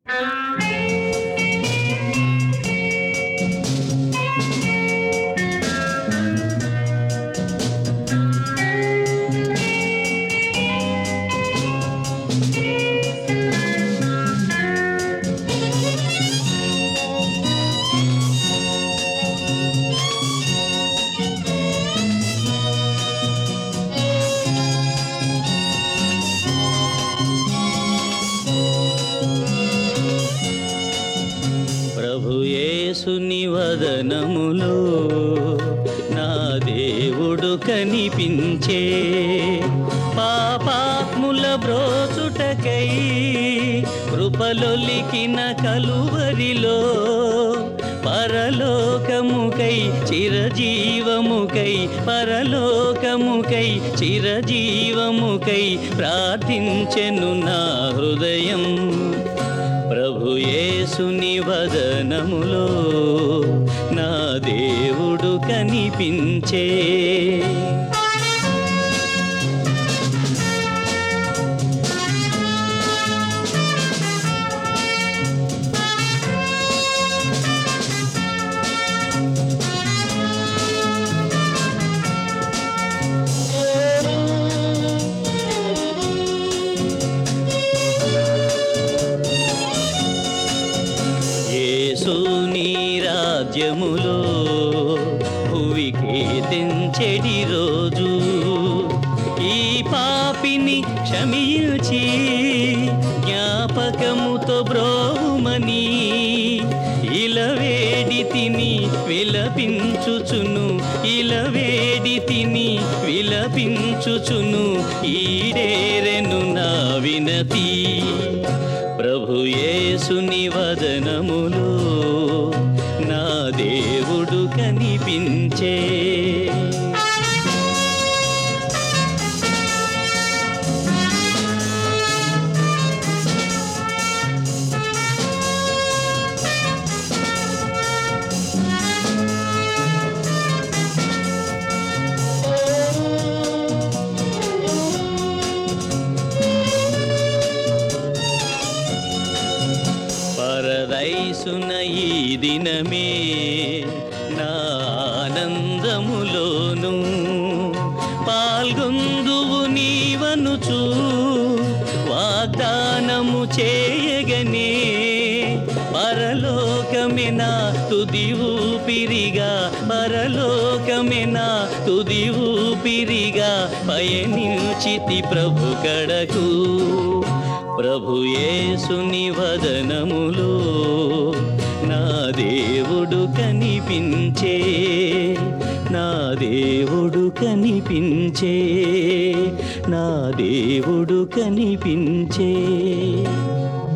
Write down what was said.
ప్రభు యేసుని వదనములో నా దేవుడు కనిపించే పాపాత్ముల బ్రోచుటకై కృపలొలికిన కలువరిలో పరలోకముకై చిరజీవముకై పరలోకముకై చిరజీవముకై ప్రార్థించెను నా హృదయం ప్రభు యేసుని వదనములో నా దేవుడు కనిపించే యేసుని రాజ్యములో భువికి తెంచెడి రోజు ఈ పాపిని క్షమించి జ్ఞాపకముతో బ్రోమని ఇలవేడి తిని విలపించుచును ఇలవేడి తిని విలపించుచును ఈడేరెను నా వినతి ప్రభు యేసుని వదనములో నా దేవుడు కనిపించే పరదైసున ఈ దినమే నా ఆనందములోను పాల్గొందువు నీవనుచు వాగ్దానము చేయగనే పరలోకమెనా తుది ఊపిరిగా పరలోకమెనా తుది ఊపిరిగా పయనించితి ప్రభు కడకు ప్రభు యేసుని వదనములో నా దేవుడు కనిపించే నా దేవుడు కనిపించే నా దేవుడు కనిపించే